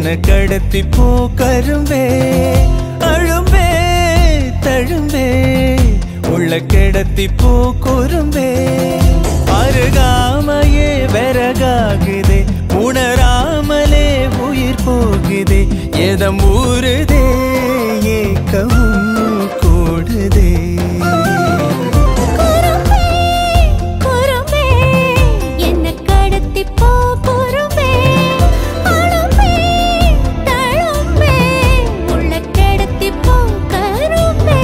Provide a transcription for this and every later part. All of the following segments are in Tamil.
என்ன கடத்தி போ கரும்பே அழும்பே தழும்பே உள்ள கிடத்தி போ குறும்பே அருகாமையே விறகாகுதே உணராமலே உயிர் போகுதே எதம் ஊறுதே ஏக்கவும் கூடுதே குறும்பே குறும்பே என்ன கடத்தி போ குறும்பே அழும்பே தழும்பே உள்ள கிடத்தி போ கரும்பே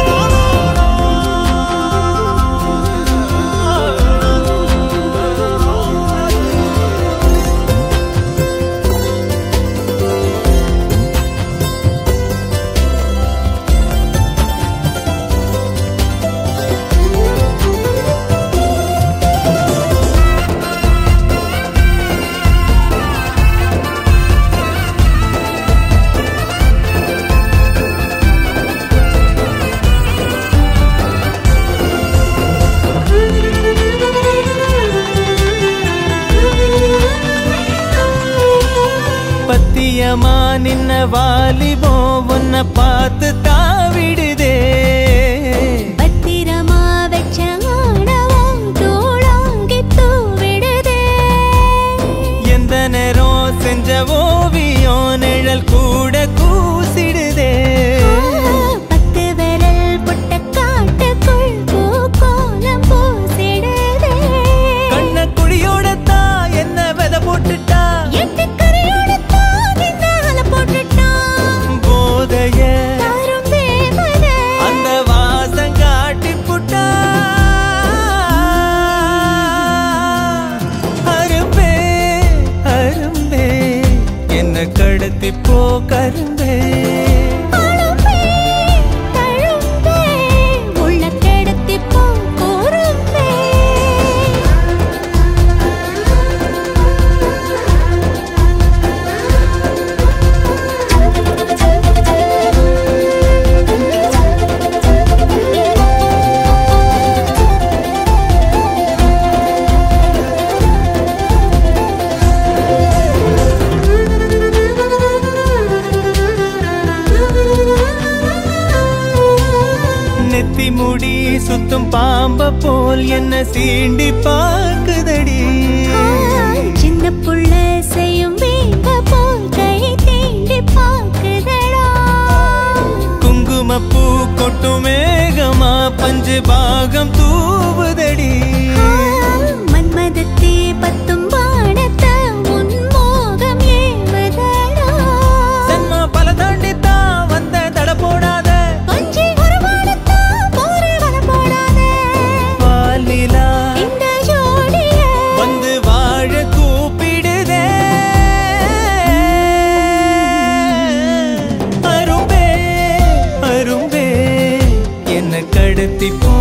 பத்தியமா நின்ன வாலிபோ உன்னை பார்த்து தாவிடுதே பத்திரமா வச்ச ஆணவம் தூளாங்கி தூவிடுதே எந்த நேரம் செஞ்ச ஓவியம் நிழல் கூட கூசிடுதே பத்து விரல் புட்ட காட்டுக்குள் பூக்கோலம் பூசிடுதே கண்ண குடியோட தான் என்ன விதை போட்டுட்டா எட்டு கரையோட தாகினால போட்டுட்டான் போதைய தாரும் தேவதை அந்த வாசம் காட்டி புட்டா அரும்பே அரும்பே என்ன கடத்தி போ கரும்பே அழும்பே தழும்பே உள்ள கிடத்தி போ குறும்பே நெத்தி முடி சுத்தும் பாம்ப போல் என்ன சீண்டி பார்க்குதடி சின்ன புள்ள செய்யும் வேங்க போல் கை தீண்டி பாக்குதடா குங்குமப்பூ கொட்டும் மேகமா பஞ்சு பாகம் தூவுதடி மன்மதத்தே பத்தும் பாடத்த உன் மோகம் ஏவதடா சென்மா பல தாண்டித்தான் வந்த தட போடாத கொஞ்சி உருவாடத்தா போரே வர போடாதே பாலிலா இந்த ஜோடிய வந்து வாழ கூப்பிடுதே அரும்பே அரும்பே என்ன கடத்தி போ